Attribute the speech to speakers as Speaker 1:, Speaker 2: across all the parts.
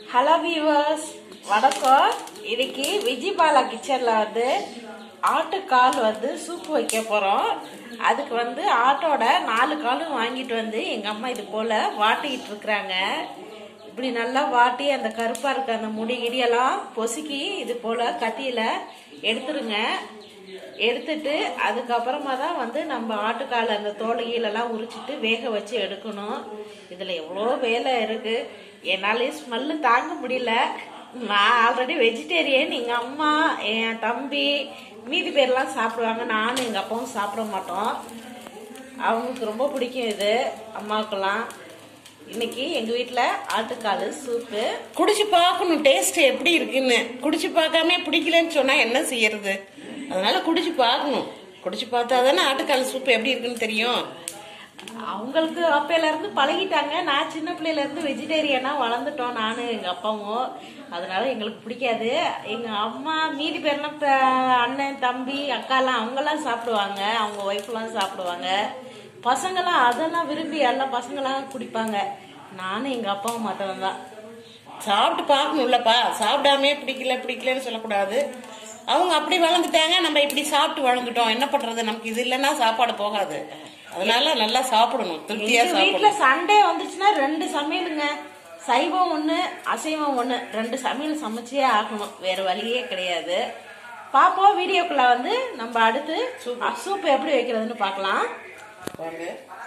Speaker 1: Hello viewers வணக்கம் இன்னைக்கு விஜிபாலா கிச்சன்ல வந்து ஆட்டுக்கால் வந்து சூப் வைக்க போறோம் அதுக்கு வந்து ஆட்டோட நாலு காலும் வாங்கிட்டு வந்து எங்க அம்மா இது போல வாட்டிக்கிட்டு இருக்கிறாங்க இப்படி நல்லா வாட்டி அந்த கருப்பா இருக்க அந்த முடி கிடியெல்லாம் பொசுக்கி இது போல கத்தியில எடுத்துருங்க எடுத்துட்டு அதுக்கப்புறமா தான் வந்து நம்ம ஆட்டுக்கால் அந்த தோலையிலெல்லாம் உரிச்சிட்டு வேக வச்சு எடுக்கணும் இதுல எவ்வளோ வேலை இருக்கு என்னாலே ஸ்மெல்லு தாங்க முடியல நான் ஆல்ரெடி வெஜிடேரியன் எங்க அம்மா என் தம்பி மீதி பேர்லாம் சாப்பிடுவாங்க நானும் எங்க அப்பாவும் சாப்பிட மாட்டோம் அவங்களுக்கு ரொம்ப பிடிக்கும் இது அம்மாவுக்கெல்லாம் இன்னைக்கு எங்க வீட்ல ஆட்டுக்கால் சூப்பு
Speaker 2: குடிச்சு பார்க்கணும் டேஸ்ட் எப்படி இருக்குன்னு குடிச்சு பார்க்காம பிடிக்கலன்னு சொன்னா என்ன செய்யறது அதனால குடிச்சு பார்க்கணும் குடிச்சு பார்த்தா தானே ஆட்டுக்கால் சூப் எப்படி இருக்குன்னு தெரியும்
Speaker 1: அவங்களுக்கு அப்பையில இருந்து பழகிட்டாங்க நான் சின்ன பிள்ளையில இருந்து வெஜிடேரியனா வளர்ந்துட்டோம் நானும் எங்க அப்பாவும் அதனால எங்களுக்கு பிடிக்காது எங்க அம்மா மீதி பேர்லாம் ப- அண்ணன் தம்பி அக்காலாம் அவங்கெல்லாம் சாப்பிடுவாங்க அவங்க ஒய்ஃப்லாம் சாப்பிடுவாங்க பசங்கெல்லாம் அதெல்லாம் விரும்பி எல்லாம் பசங்கெல்லாம் குடிப்பாங்க நானும் எங்க அப்பாவும் மட்டும் தான்
Speaker 2: சாப்பிட்டு பார்க்கணும்லப்பா சாப்பிடாமே பிடிக்கல பிடிக்கலன்னு சொல்லக்கூடாது அவங்க அப்படி வளர்ந்துட்டாங்க நம்ம இப்படி சாப்பிட்டு வளர்ந்துட்டோம் என்ன பண்றது நமக்கு இது இல்லைன்னா சாப்பாடு போகாது அதனால நல்லா சாப்பிடணும் திருப்தியா
Speaker 1: எங்க வீட்ல
Speaker 2: சாப்பிடணும்
Speaker 1: சண்டே வந்துச்சுன்னா ரெண்டு சமையலுங்க சைவம் ஒண்ணு அசைவம் ஒண்ணு ரெண்டு சமையல் சமைச்சே ஆகணும் வேற வழியே கிடையாது பாப்போம் வீடியோக்குள்ள வந்து நம்ம அடுத்து சூப் எப்படி வைக்கிறதுன்னு பார்க்கலாம்
Speaker 2: வாங்க.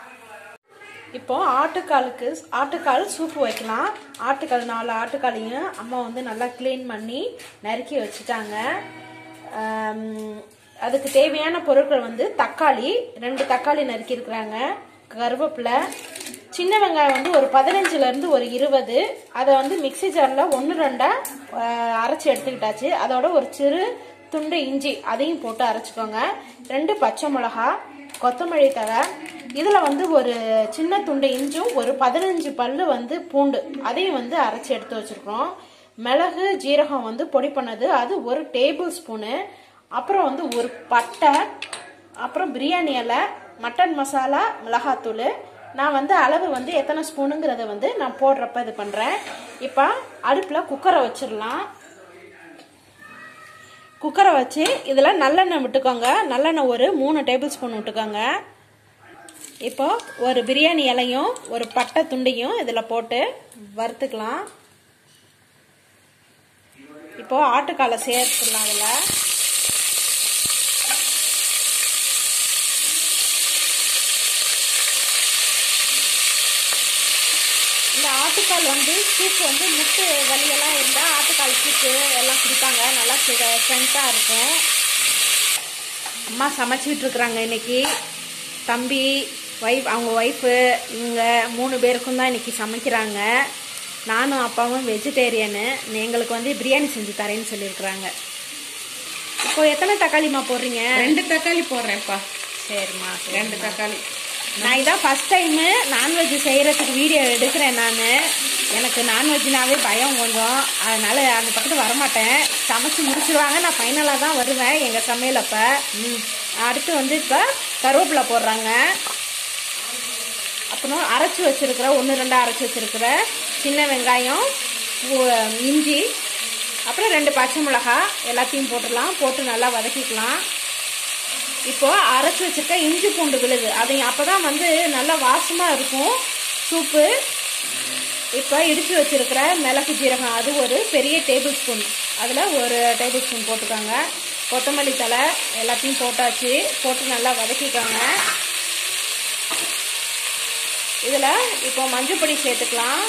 Speaker 1: இப்போ ஆட்டுக்காலுக்கு ஆட்டுக்கால் சூப்பு வைக்கலாம் ஆட்டுக்கால் நாலு ஆட்டுக்காலையும் அம்மா வந்து நல்லா க்ளீன் பண்ணி நறுக்கி வச்சுட்டாங்க ஆம், அதுக்கு தேவையான பொருட்கள் வந்து தக்காளி ரெண்டு தக்காளி நறுக்கி இருக்கிறாங்க கருவேப்பிலை சின்ன வெங்காயம் வந்து ஒரு பதினஞ்சுல இருந்து ஒரு இருபது அதை வந்து மிக்ஸி ஜாரில் ஒன்று ரெண்டா ஆஹ், அரைச்சு எடுத்துக்கிட்டாச்சு அதோட ஒரு சிறு துண்டு இஞ்சி அதையும் போட்டு அரைச்சிக்கோங்க ரெண்டு பச்சை மிளகா கொத்தமல்லி தழை இதில் வந்து ஒரு சின்ன துண்டு இஞ்சும் ஒரு பதினஞ்சு பல்லு வந்து பூண்டு அதையும் வந்து அரைச்சி எடுத்து வச்சிருக்கோம் மிளகு ஜீரகம் வந்து பொடி பண்ணது அது ஒரு டேபிள் ஸ்பூனு அப்புறம் வந்து ஒரு பட்டை அப்புறம் பிரியாணி இலை மட்டன் மசாலா மிளகாத்தூள் நான் வந்து அளவு வந்து எத்தனை ஸ்பூனுங்கிறத வந்து நான் போடுறப்ப இது பண்ணுறேன் இப்போ அடுப்பில் குக்கரை வச்சிடலாம் குக்கரை வச்சு இதில் நல்லெண்ணெய் விட்டுக்கோங்க நல்லெண்ணெய் ஒரு மூணு டேபிள் ஸ்பூன் விட்டுக்கோங்க இப்போ ஒரு பிரியாணி இலையும் ஒரு பட்டை துண்டையும் இதில் போட்டு வறுத்துக்கலாம் இப்போ ஆட்டுக்காலை சேர்த்துக்கலாம் அதில் இந்த ஆட்டுக்கால் வந்து சூப் வந்து முட்டு வலியெல்லாம் இருந்தால் ஆட்டுக்கால் சூப்பு எல்லாம் குடிப்பாங்க நல்லா ஸ்ட்ரென்த்தாக இருக்கும் அம்மா சமைச்சிட்டு இருக்கிறாங்க இன்னைக்கு தம்பி ஒய்ஃப் அவங்க ஒய்ஃபு இவங்க மூணு பேருக்கும் தான் இன்னைக்கு சமைக்கிறாங்க நானும் அப்பாவும் வெஜிடேரியனு எங்களுக்கு வந்து பிரியாணி செஞ்சு தரேன்னு சொல்லியிருக்கிறாங்க இப்போ எத்தனை தக்காளிமா போடுறீங்க
Speaker 2: ரெண்டு தக்காளி போடுறேன்ப்பா
Speaker 1: சரிம்மா
Speaker 2: ரெண்டு தக்காளி
Speaker 1: நான் இதான் ஃபர்ஸ்ட் டைமு நான்வெஜ் செய்கிறதுக்கு வீடியோ எடுக்கிறேன் நான் எனக்கு நான்வெஜ்னாவே பயம் கொஞ்சம் அதனால அந்த பக்கத்து வரமாட்டேன் சமைச்சு முடிச்சிருவாங்க நான் ஃபைனலாக தான் வருவேன் எங்கள் சமையல் அப்போ அடுத்து வந்து இப்போ கருவேப்பிலை போடுறாங்க அப்புறம் அரைச்சி வச்சிருக்கிற ஒன்று ரெண்டாக அரைச்சி வச்சிருக்கிற சின்ன வெங்காயம் பூ- இஞ்சி அப்புறம் ரெண்டு பச்சை மிளகாய் எல்லாத்தையும் போட்டுடலாம் போட்டு நல்லா வதக்கிக்கலாம் இப்போ அரைச்சி வச்சிருக்க இஞ்சி பூண்டு விழுது அதை அப்பதான் வந்து நல்லா வாசமா இருக்கும் சூப்பு இப்போ இடிச்சு வச்சிருக்கிற மிளகு ஜீரகம் அது ஒரு பெரிய டேபிள் ஸ்பூன் அதில் ஒரு டேபிள் ஸ்பூன் போட்டுக்கோங்க கொத்தமல்லி தழை எல்லாத்தையும் போட்டாச்சு போட்டு நல்லா வதக்கிக்கோங்க இதில் இப்போ மஞ்சள் பொடி சேர்த்துக்கலாம்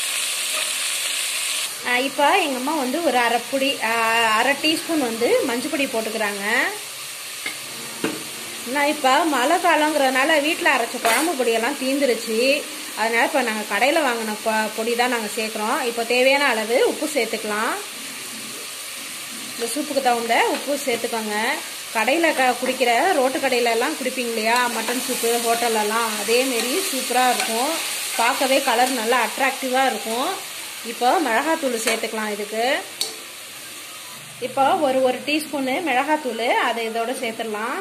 Speaker 1: இப்போ எங்கள் அம்மா வந்து ஒரு அரை பொடி ஆஹ், அரை டீஸ்பூன் வந்து மஞ்சள் பொடி போட்டுக்கிறாங்க நான் இப்போ மழை காலங்கிறதுனால வீட்டில் அரைச்ச குழம்பு பொடியெல்லாம் தீந்துருச்சு அதனால இப்போ நாங்கள் கடையில் வாங்கின பொ- பொடி தான் நாங்கள் சேர்க்குறோம் இப்போ தேவையான அளவு உப்பு சேர்த்துக்கலாம் இந்த சூப்புக்கு தகுந்த உப்பு சேர்த்துக்கோங்க கடையில் க குடிக்கிற ரோட்டு கடையில எல்லாம் குடிப்பீங்க இல்லையா மட்டன் சூப்பு ஹோட்டல்லலாம் அதேமாரி சூப்பராக இருக்கும் பார்க்கவே கலர் நல்லா அட்ராக்டிவாக இருக்கும் இப்போ மிளகாத்தூள் சேர்த்துக்கலாம் இதுக்கு இப்போ ஒரு ஒரு டீஸ்பூனு மிளகாத்தூள் அதை இதோட சேர்த்துடலாம்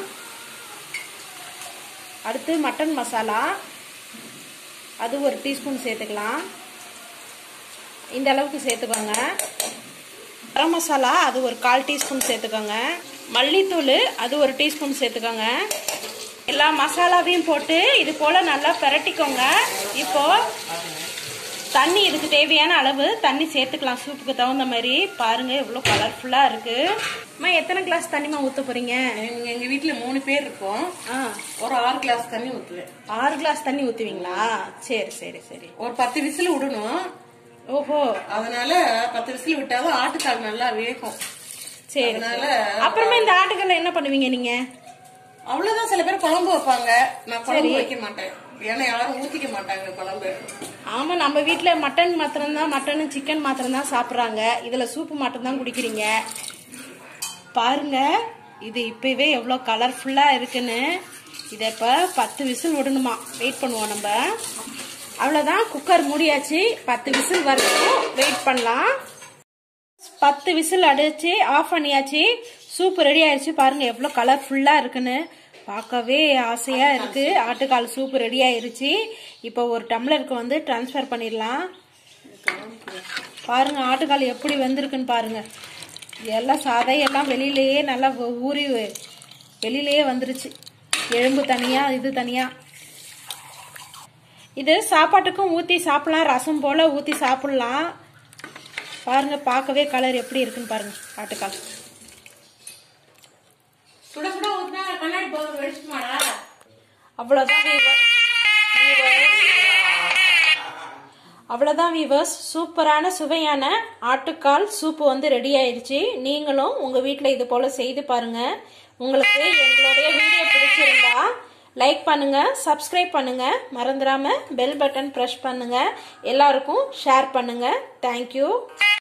Speaker 1: அடுத்து மட்டன் மசாலா அது ஒரு டீஸ்பூன் சேர்த்துக்கலாம் இந்த அளவுக்கு சேர்த்துக்கோங்க கரம் மசாலா அது ஒரு கால் டீஸ்பூன் சேர்த்துக்கோங்க மல்லித்தூள் அது ஒரு டீஸ்பூன் சேர்த்துக்கோங்க எல்லா மசாலாவையும் போட்டு இது போல் நல்லா பிரட்டிக்கோங்க இப்போ தண்ணி இதுக்கு தேவையான அளவு தண்ணி சேர்த்துக்கலாம் சூப்புக்கு தகுந்த மாதிரி பாருங்க எவ்வளோ கலர்ஃபுல்லாக இருக்கு அம்மா எத்தனை கிளாஸ் தண்ணிமா ஊற்ற போறீங்க
Speaker 2: எங்க எங்க வீட்டுல மூணு பேர் இருக்கோம்
Speaker 1: ஆ
Speaker 2: ஒரு ஆறு கிளாஸ் தண்ணி ஊத்துவேன்
Speaker 1: ஆறு கிளாஸ் தண்ணி ஊற்றுவீங்களா சரி சரி சரி
Speaker 2: ஒரு பத்து விசில் விடணும்
Speaker 1: ஓஹோ
Speaker 2: அதனால பத்து விசில் விட்டாதான் ஆட்டுக்கால் நல்லா வேகும்
Speaker 1: சரி
Speaker 2: அதனால
Speaker 1: அப்புறமா இந்த ஆட்டுக்கல்ல என்ன பண்ணுவீங்க நீங்க
Speaker 2: அவ்வளவுதான் சில பேர் குழம்பு வைப்பாங்க நான் குழம்பு வைக்க மாட்டேன் ஏன்னா யாரும் ஊத்திக்க மாட்டாங்க குழம்பு
Speaker 1: ஆமா நம்ம வீட்ல மட்டன் மாத்திரம் தான் மட்டன் சிக்கன் மாத்திரம் தான் சாப்பிடுறாங்க இதுல சூப்பு மட்டும் தான் குடிக்கிறீங்க பாருங்க இது இப்பவே எவ்வளோ கலர்ஃபுல்லா இருக்குன்னு இதை இப்போ பத்து விசில் விடணுமா வெயிட் பண்ணுவோம் நம்ம அவ்வளோதான் குக்கர் மூடியாச்சு பத்து விசில் வரைக்கும் வெயிட் பண்ணலாம் பத்து விசில் அடிச்சு ஆஃப் பண்ணியாச்சு சூப் ரெடி ஆயிடுச்சு பாருங்க எவ்வளோ கலர்ஃபுல்லாக இருக்குன்னு பார்க்கவே ஆசையா இருக்கு ஆட்டுக்கால் சூப் ரெடி ஆயிருச்சு இப்போ ஒரு டம்ளருக்கு வந்து ட்ரான்ஸ்ஃபர் பண்ணிடலாம் பாருங்க ஆட்டுக்கால் எப்படி வந்திருக்குன்னு பாருங்க எல்லாம் சதையெல்லாம் வெளியிலேயே நல்லா ஊ- ஊறி வெளியிலேயே வந்துருச்சு எலும்பு தனியா இது தனியா இது சாப்பாட்டுக்கும் ஊற்றி சாப்பிடலாம் ரசம் போல ஊற்றி சாப்பிடலாம் பாருங்க பார்க்கவே கலர் எப்படி இருக்குன்னு பாருங்க ஆட்டுக்கால்
Speaker 2: சுட சுட ஊத்தினா கண்ணாடி போதும் வெடிச்சுமாடா
Speaker 1: அவ்வளோதான் வீவர் அவ்வளோதான் வீவர்ஸ் சூப்பரான சுவையான ஆட்டுக்கால் சூப்பு வந்து ரெடி ஆயிடுச்சு நீங்களும் உங்கள் வீட்டில் இது போல் செய்து பாருங்க உங்களுக்கு எங்களுடைய வீடியோ பிடிச்சிருந்தா லைக் பண்ணுங்க சப்ஸ்கிரைப் பண்ணுங்க மறந்துடாம பெல் பட்டன் ப்ரெஸ் பண்ணுங்க எல்லாருக்கும் ஷேர் பண்ணுங்க தேங்க்யூ